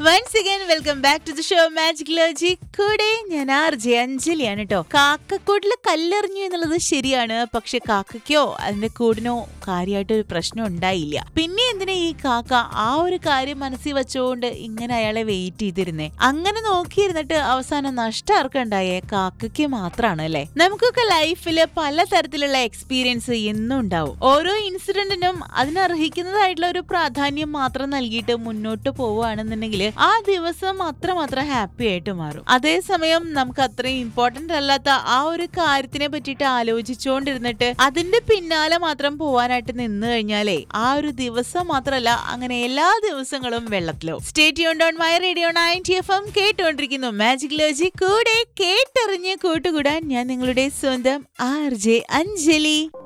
once again welcome back to the show magic Loji കൂടെ ഞാൻ R J അഞ്ജലിയാണ് കേട്ടോ കാക്കക്കൂട്ടിൽ കല്ലെറിഞ്ഞു എന്നുള്ളത് ശരിയാണ് പക്ഷെ കാക്കയ്ക്കോ അതിന്റെ കൂടിനോ കാര്യമായിട്ട് ഒരു പ്രശ്നം ഉണ്ടായില്ല പിന്നെ എന്തിനാ ഈ കാക്ക ആ ഒരു കാര്യം മനസ്സിൽ വെച്ചുകൊണ്ട് ഇങ്ങനെ അയാളെ വെയിറ്റ് ചെയ്തിരുന്നേ അങ്ങനെ നോക്കിയിരുന്നിട്ട് അവസാനം നഷ്ടം ആർക്കുണ്ടായേ കാക്കയ്ക്ക് മാത്രമാണ് അല്ലെ നമുക്കൊക്കെ ലൈഫിൽ പലതരത്തിലുള്ള എക്സ്പീരിയൻസ് എന്നും ഉണ്ടാവും ഓരോ ഇൻസിഡന്റിനും അതിനർഹിക്കുന്നതായിട്ടുള്ള ഒരു പ്രാധാന്യം മാത്രം നൽകിയിട്ട് മുന്നോട്ട് പോവുകയാണെന്നുണ്ടെങ്കിൽ ആ ദിവസം അത്രമാത്രം ഹാപ്പി ആയിട്ട് മാറും അതേസമയം നമുക്ക് അത്രയും ഇമ്പോർട്ടന്റ് അല്ലാത്ത ആ ഒരു കാര്യത്തിനെ പറ്റിയിട്ട് ആലോചിച്ചുകൊണ്ടിരുന്നിട്ട് അതിന്റെ പിന്നാലെ മാത്രം പോവാനായിട്ട് നിന്ന് കഴിഞ്ഞാലേ ആ ഒരു ദിവസം മാത്രമല്ല അങ്ങനെ എല്ലാ ദിവസങ്ങളും വെള്ളത്തിലോ state on my radio ninety F M കേട്ടുകൊണ്ടിരിക്കുന്നു മാജിക് ലോജി കൂടെ കേട്ടറിഞ്ഞ് കൂട്ടുകൂടാൻ ഞാൻ നിങ്ങളുടെ സ്വന്തം ആർ ജെ അഞ്ജലി